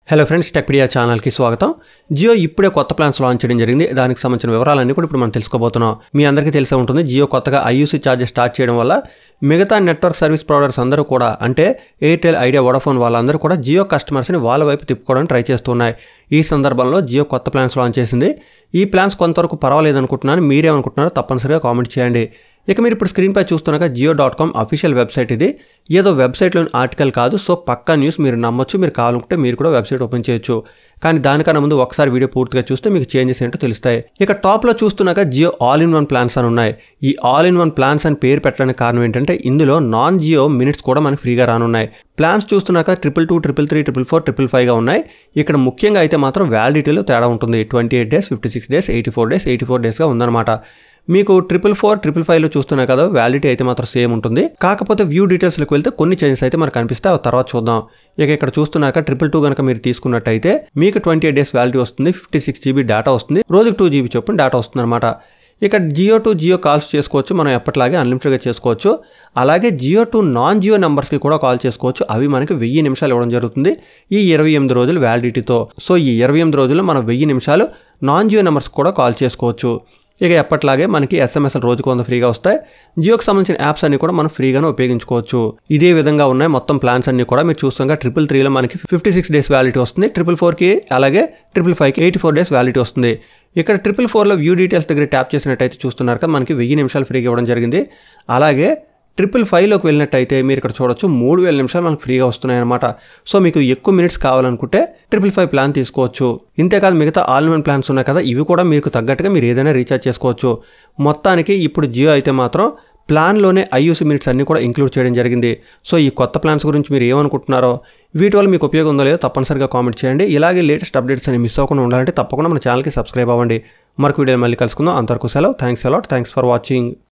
hello friends Techpedia ఛానల్కి స్వాగతం జియో ఇప్పుడే కొత్త ప్లాన్స్ లాంచ్ చేయడం జరిగింది దానికి సంబంధించిన వివరాలన్నీ కూడా ఇప్పుడు మనం తెలుసుకోబోతున్నాం మీ అందరికీ తెలిసే ఉంటుంది జియో కొత్తగా ఐయూసీ ఛార్జెస్ స్టార్ట్ చేయడం వల్ల మిగతా నెట్వర్క్ సర్వీస్ ప్రొవైడర్స్ అందరూ కూడా అంటే ఎయిర్టెల్ ఐడియా వోడాఫోన్ వాళ్ళందరూ కూడా జియో కస్టమర్స్ని వాళ్ళ వైపు తిప్పుకోవడానికి ట్రై చేస్తున్నాయి ఈ సందర్భంలో జియో కొత్త ప్లాన్స్ లాంచ్ చేసింది ఈ ప్లాన్స్ కొంతవరకు పర్వాలేదు అనుకుంటున్నాను మీరేమనుకుంటున్నారో తప్పనిసరిగా కామెంట్ చేయండి ఇక మీరు ఇప్పుడు స్క్రీన్పై చూస్తున్నాక Jio dot com official website ఇది ఏదో వెబ్సైట్లోని ఆర్టికల్ కాదు సో పక్కా న్యూస్ మీరు నమ్మొచ్చు మీరు కావాలనుకుంటే మీరు కూడా వెబ్సైట్ ఓపెన్ చేయొచ్చు కానీ దానికన్నా ముందు ఒకసారి వీడియో పూర్తిగా చూస్తే మీకు చేంజెస్ ఏంటో తెలుస్తాయి ఇక టాప్లో చూస్తున్నాక Jio all in one plans అని ఉన్నాయి ఈ ఆల్ ఇన్ వన్ ప్లాన్స్ అని పేరు పెట్టడానికి కారణం ఏంటంటే ఇందులో నాన్ జియో మినిట్స్ కూడా మనకి ఫ్రీగా రానున్నాయి ప్లాన్స్ చూస్తున్నాక triple two triple three triple four triple ఫైవ్గా ఉన్నాయి ఇక్కడ ముఖ్యంగా అయితే మాత్రం వ్యాలిడిటీలో తేడా ఉంటుంది twenty eight days fifty six days eighty four days eighty four డేస్గా ఉందన్నమాట మీకు ట్రిపుల్ ఫోర్ ట్రిపుల్ ఫైవ్లో చూస్తున్నా కదా వ్యాలిడిటీ అయితే మాత్రం సేమ్ ఉంటుంది కాకపోతే వ్యూ డీటెయిల్స్లోకి వెళ్తే కొన్ని చేంజెస్ అయితే మనకు కనిపిస్తే ఆ తర్వాత చూద్దాం ఇక ఇక్కడ చూస్తున్నాక ట్రిపుల్ టూ కనుక మీరు తీసుకున్నట్టయితే మీకు ట్వంటీ ఎయిట్ డేస్ వ్యాలిటీ వస్తుంది ఫిఫ్టీ సిక్స్ జీబీ డేటా వస్తుంది రోజుకి టూ జీబీ చొప్పున డేటా వస్తుంది అనమాట ఇక్కడ జియో టు జియో కాల్స్ చేసుకోవచ్చు మనం ఎప్పటిలాగే అన్లిమిటెడ్గా చేసుకోవచ్చు అలాగే జియో టు నాన్ జియో నెంబర్స్కి కూడా కాల్ చేసుకోవచ్చు అవి మనకి వెయ్యి నిమిషాలు ఇవ్వడం జరుగుతుంది ఈ ఇరవై ఎనిమిది రోజులు వ్యాలిడిటీతో సో ఈ ఇరవై ఎనిమిది రోజుల్లో మనం వెయ్యి నిమిషాలు నాన్ జియో నెంబర్స్కి కూడా కాల్ చేసుకోవచ్చు ఇక ఎప్పట్లాగే మనకి ఎస్ఎంఎస్లు రోజుకు వంద ఫ్రీగా వస్తాయి జియోకి సంబంధించిన యాప్స్ అన్ని కూడా మనం ఫ్రీగానే ఉపయోగించుకోవచ్చు ఇదే విధంగా ఉన్నాయి మొత్తం ప్లాన్స్ అన్ని కూడా మీరు చూస్తాగా ట్రిపుల్ త్రీలో మనకి ఫిఫ్టీ సిక్స్ డేస్ వ్యాలిటీ వస్తుంది ట్రిపుల్ ఫోర్కి అలాగే ట్రిపుల్ ఫైవ్కి ఎయిటీ ఫోర్ డేస్ వ్యాలిటీ వస్తుంది ఇక్కడ ట్రిపుల్ ఫోర్లో వ్యూ డీటెయిల్స్ దగ్గర ట్యాప్ చేసినట్టయితే చూస్తున్నారు కదా మనకి వెయ్యి నిమిషాలు ఫ్రీగా ఇవ్వడం జరిగింది అలాగే ట్రిపుల్ ఫైవ్లోకి వెళ్ళినట్టయితే మీరు ఇక్కడ చూడొచ్చు మూడు వేల నిమిషాలు మనకు ఫ్రీగా వస్తున్నాయి అనమాట సో మీకు ఎక్కువ మినిట్స్ కావాలనుకుంటే ట్రిపుల్ ఫైవ్ ప్లాన్ తీసుకోవచ్చు ఇంతేకాదు మిగతా ఆల్ వన్ ప్లాన్స్ ఉన్నాయి కదా ఇవి కూడా మీకు తగ్గట్టుగా మీరు ఏదైనా రీఛార్జ్ చేసుకోవచ్చు మొత్తానికి ఇప్పుడు జియో అయితే మాత్రం ప్లాన్లోనే ఐయూసీ మినిట్స్ అన్నీ కూడా ఇంక్లూడ్ చేయడం జరిగింది సో ఈ కొత్త ప్లాన్స్ గురించి మీరు ఏమనుకుంటున్నారో వీటి వల్ల మీకు ఉపయోగం ఉందో లేదో తప్పనిసరిగా కామెంట్ చేయండి ఇలాగే లేటెస్ట్ అప్డేట్స్ అని మిస్ అవ్వకుండా ఉండాలంటే తప్పకుండా మన ఛానల్కి సబ్స్క్రైబ్ అవ్వండి మరొక వీడియో మళ్ళీ కలుసుకుందాం అంతవరకు సెలవు thanks a lot thanks for watching